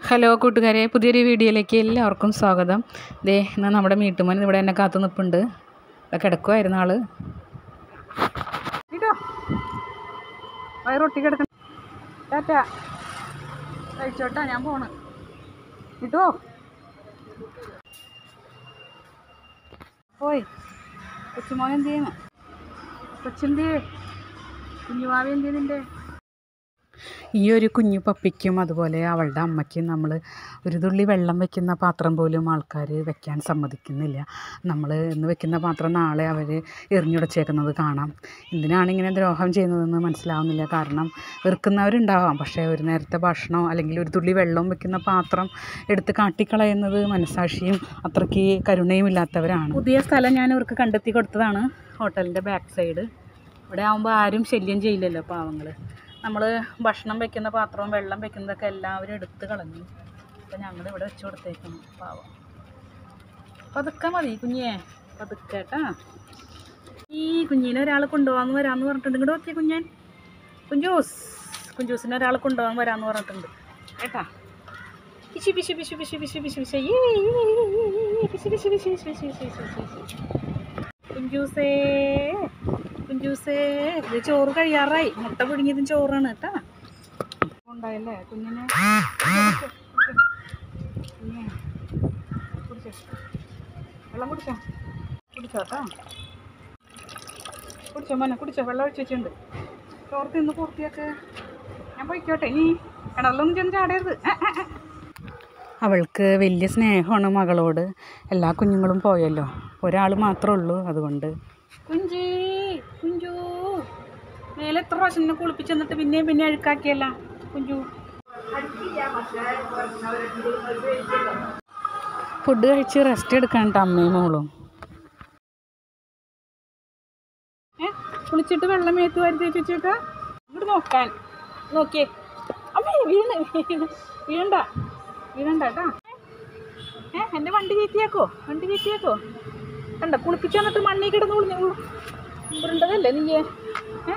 Hello കൂട്ടുകാരെ പുതിയൊരു വീഡിയോയിലേക്ക് എല്ലാവർക്കും സ്വാഗതം ദേ ഇന്ന് നമ്മുടെ മീട്ടുമോൻ ഇവിടെ എന്നെ കാത്തു നിൽപ്പുണ്ട് ഇവിടെ കിടക്കുമായിരുന്നു ആള് കേട്ടോ വയറൊട്ടി കിടക്കണം ടാറ്റ കഴിച്ചോട്ടാ ഞാൻ പോണ് കിട്ടോ പോയി കൊച്ചുമോൻ എന്ത് ചെയ്യുന്നു കൊച്ചെന്തേ കുഞ്ഞുവാവി എന്ത് ചെയ്യുന്നുണ്ട് ഈ ഒരു കുഞ്ഞു പപ്പിക്കും അതുപോലെ അവളുടെ അമ്മയ്ക്കും നമ്മൾ ഒരു തുള്ളി വെള്ളം വെക്കുന്ന പാത്രം പോലും ആൾക്കാർ വെക്കാൻ സമ്മതിക്കുന്നില്ല നമ്മൾ ഇന്ന് വെക്കുന്ന പാത്രം നാളെ അവർ എറിഞ്ഞുടച്ചേക്കുന്നത് കാണാം എന്തിനാണ് ഇങ്ങനെ ദ്രോഹം ചെയ്യുന്നതെന്ന് മനസ്സിലാവുന്നില്ല കാരണം വെറുക്കുന്നവരുണ്ടാവാം പക്ഷേ ഒരു നേരത്തെ ഭക്ഷണമോ അല്ലെങ്കിൽ ഒരു തുള്ളി വെള്ളം വെക്കുന്ന പാത്രം എടുത്ത് കാട്ടിക്കളയുന്നത് മനസാക്ഷിയും അത്രയ്ക്ക് കരുണയും ഇല്ലാത്തവരാണ് പുതിയ സ്ഥലം ഞാൻ ഇവർക്ക് കണ്ടെത്തി കൊടുത്തതാണ് ഹോട്ടലിൻ്റെ ബാക്ക് സൈഡ് ഇവിടെ ആകുമ്പോൾ ആരും ശല്യം ചെയ്യില്ലല്ലോ പാവങ്ങൾ നമ്മൾ ഭക്ഷണം വെക്കുന്ന പാത്രവും വെള്ളം വെക്കുന്നതൊക്കെ എല്ലാവരും എടുത്ത് കളഞ്ഞു അപ്പം ഞങ്ങൾ ഇവിടെ വെച്ച് കൊടുത്തേക്കുന്നു പാവം പതുക്കെ മതി കുഞ്ഞേ പതുക്കെ കേട്ടാ ഈ കുഞ്ഞിനെ ഒരാൾ കൊണ്ടുപോകാമെന്ന് വരാമെന്ന് പറഞ്ഞിട്ടുണ്ട് ഇങ്ങോട്ട് നോക്കിയ കുഞ്ഞൻ കുഞ്ചൂസ് കുഞ്ചൂസിനെ ഒരാൾ കൊണ്ടുപോകാൻ വരാമെന്ന് പറഞ്ഞിട്ടുണ്ട് കേട്ടാ പിശി പിശി പിശി പിശി പിശി പിശി പിശി ഈ, ഈ, ഈ, ഈ, പിശി പിശി പിശി പിശി പിശി പിശി പിശി പിശി. കുഞ്ചൂസേ കുഞ്ചൂസേ ഇത് ചോറ് കഴിയാറായി മുട്ട പിടുങ്ങിയതും ചോറാണ് കേട്ടാ ഉണ്ടായല്ലേ കുഞ്ഞിനെ കുഞ്ഞേ, കുടിച്ചോ വെള്ളം കുടിച്ചോ കുടിച്ചോ കേട്ടോ കുടിച്ചോ മോനെ കുടിച്ചോ വെള്ളം ഒഴിച്ച് വെച്ചിട്ടുണ്ട് ചോറ് തിന്ന് പൂർത്തിയാക്ക് ഞാൻ പോയിക്കോട്ടെ ഇനി കിണറിലൊന്നും ചെന്ന് ചാടരുത് ആ, ആ, ആ. അവൾക്ക് വലിയ സ്നേഹമാണ് മകളോട് എല്ലാ കുഞ്ഞുങ്ങളും പോയല്ലോ ഒരാൾ മാത്രമേ ഉള്ളൂ അതുകൊണ്ട് കുഞ്ചി കുഞ്ചു മേലെ എത്ര പ്രാവശ്യം എന്നെ കുളിപ്പിച്ച് എന്നിട്ട് പിന്നെയും പിന്നെ അഴുക്കാക്കിയല്ല കുഞ്ചു ഫുഡ് കഴിച്ച് റെസ്റ്റ് എടുക്കാൻ കേട്ടോ അമ്മയും മോളും ഏ കുളിച്ചിട്ട് വെള്ളം മേത്ത് വാരി തേച്ച് വെച്ചേക്കാ ഇങ്ങോട്ട് നോക്കാൻ നോക്കിയേ അമ്മേ വീണ് വീണ് വീഴണ്ട വീഴണ്ട കേട്ടാ ഏ എൻ്റെ വണ്ടി ചീത്തിയാക്കോ വണ്ടി ചീത്തിയാക്കോ കണ്ട കുളിപ്പിച്ച് വന്നിട്ട് മണ്ണി കിടന്ന് കുളിഞ്ഞു ഉരുണ്ടതല്ലേ നീയേ ഏ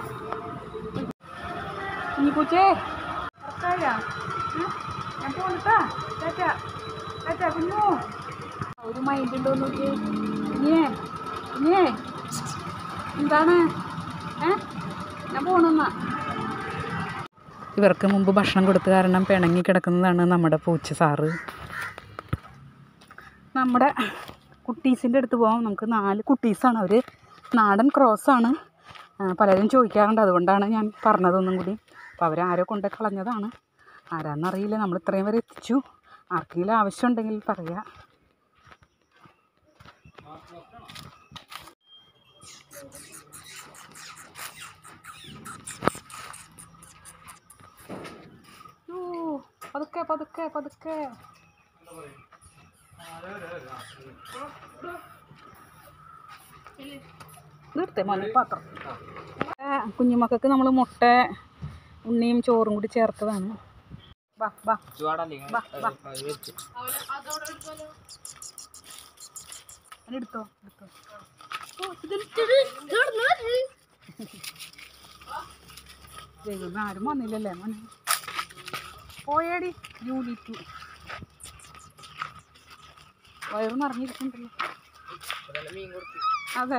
കുഞ്ഞി പൂച്ചേ ഉറക്കായ ഞാൻ പോണിട്ടാ ചേച്ചാ ചേച്ചാ കുഞ്ഞു ഒരു മൈൻഡ് ഉണ്ടോ നോക്കിയേ കുഞ്ഞേ കുഞ്ഞേ എന്താണ് ഏ ഞാൻ പോണെന്നാ ഇവർക്ക് മുമ്പ് ഭക്ഷണം കൊടുത്ത കാരണം പിണങ്ങി കിടക്കുന്നതാണ് നമ്മുടെ പൂച്ച സാറ് നമ്മുടെ കുട്ടീസിൻ്റെ അടുത്ത് പോകാം നമുക്ക് നാല് കുട്ടീസാണ് അവർ നാടൻ ക്രോസാണ് പലരും ചോദിക്കാറുണ്ട് അതുകൊണ്ടാണ് ഞാൻ പറഞ്ഞതൊന്നും കൂടി അപ്പോൾ അവരാരോ കൊണ്ട് കളഞ്ഞതാണ് ആരാന്നറിയില്ല നമ്മൾ ഇത്രയും വരെ എത്തിച്ചു ആർക്കെങ്കിലും ആവശ്യമുണ്ടെങ്കിൽ പറയാം ഓ പതുക്കെ പതുക്കെ പതുക്കെ നിർത്തേ മോനെ പാത്രം ആ, കുഞ്ഞുമക്കൾക്ക് നമ്മൾ മുട്ട ഉണ്ണിയും ചോറും കൂടി ചേർത്തതാണ് വാ വാ വാ വാ അത് എടുത്തോ എടുത്തോ ദൈവമേ ആരും വന്നില്ലല്ലേ മോനെ പോയേടി ജൂലി ടു വയറ് നിറഞ്ഞിരിക്കുന്നുണ്ടല്ലോ അതെ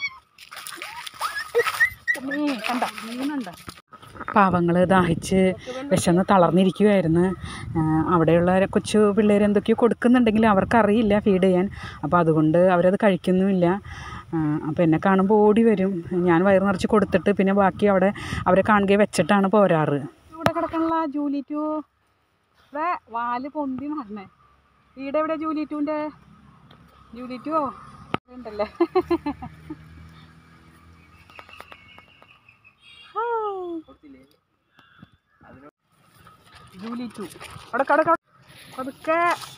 മീ കണ്ട മീനുണ്ട പാവങ്ങൾ ദാഹിച്ച് വിശന്ന് തളർന്നിരിക്കുമായിരുന്നു അവിടെയുള്ള കൊച്ചു പിള്ളേർ എന്തൊക്കെയോ കൊടുക്കുന്നുണ്ടെങ്കിലും അവർക്കറിയില്ല ഫീഡ് ചെയ്യാൻ അപ്പോൾ അതുകൊണ്ട് അവരത് കഴിക്കുന്നുമില്ല അപ്പോൾ എന്നെ കാണുമ്പോൾ ഓടി വരും ഞാൻ വയറ് നിറച്ച് കൊടുത്തിട്ട് പിന്നെ ബാക്കി അവിടെ അവരെ കാണുകയും വെച്ചിട്ടാണ് പോരാറ് ഇവിടെ കിടക്കണല്ല ജൂലി ടു ഇവിടെ വാല് പൊന്തി നടന്നേ വീട് എവിടെ ജൂലി ടുവിൻ്റെ ജൂലി ടു ഉണ്ടല്ലേ ജൂലി ടു അവിടെ കട പതുക്കെ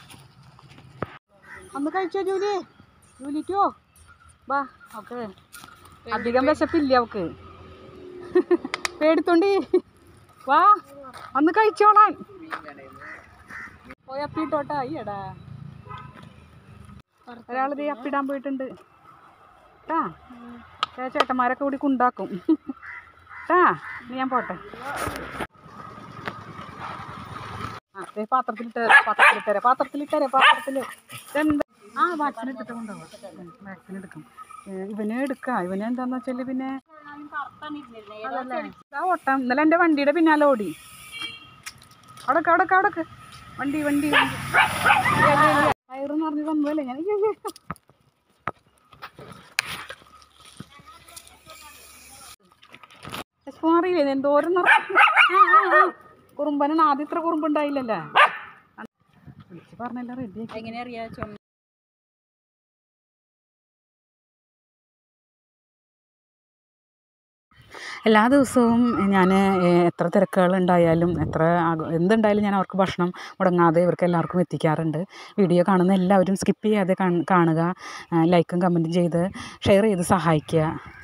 ഒന്ന് കഴിച്ചോ ജൂലി ജൂലി ടു വാ ഓക്കെ അധികം വിശപ്പില്ല അവക്ക് പേടിത്തോണ്ടി വാ ഒന്ന് കഴിച്ചോളാൻ പോയി അപ്പിട്ടോട്ടാ ഈയടാ ഒരാളിത് അപ്പിടാൻ പോയിട്ടുണ്ട് ട്ടാ ചേ ചേട്ടന്മാരൊക്കെ കൂടി കുണ്ടാക്കും ട്ടാ ഇനി ഞാൻ പോട്ടെ ആ ദേ പാത്രത്തിലിട്ട് പാത്രത്തിലിട്ടേരെ പാത്രത്തിലിട്ടേരെ പാത്രത്തിൽ എന്താ ആ വാക്സിൻ എടുത്തിട്ട് കൊണ്ടുപോകാം വാക്സിൻ എടുക്കും ഏ, ഇവന് എടുക്കാം ഇവന് എന്താന്ന് വെച്ചാൽ പിന്നെ അതല്ലേ ആ ഓട്ടം ഇന്നലെ എൻ്റെ വണ്ടിയുടെ പിന്നാലെ ഓടി അവിടക്ക് അവിടക്ക് അവിടക്ക് വണ്ടി വണ്ടി വണ്ടി ടയറെന്ന് പറഞ്ഞ് വന്നതല്ലേ ഞാൻ അയ്യോ, അയ്യോ. വിശപ്പ് മാറിയില്ലേ എന്തോരം നിറ- ആ, ആ, ആ. കുറുമ്പനാണ് ആദ്യം ഇത്ര കുറുമ്പുണ്ടായില്ലല്ലേ വിളിച്ച് പറഞ്ഞെല്ലാം റെഡിയാക്കി എങ്ങനെ അറിയാ ചുമ എല്ലാ ദിവസവും ഞാൻ എത്ര തിരക്കുകളുണ്ടായാലും എത്ര ആഘോ- എന്തുണ്ടായാലും ഞാൻ അവർക്ക് ഭക്ഷണം മുടങ്ങാതെ ഇവർക്ക് എല്ലാവർക്കും എത്തിക്കാറുണ്ട് വീഡിയോ കാണുന്ന എല്ലാവരും സ്കിപ്പ് ചെയ്യാതെ കാണ്- കാണുക ലൈക്കും കമൻറ്റും ചെയ്ത് ഷെയർ ചെയ്ത് സഹായിക്കുക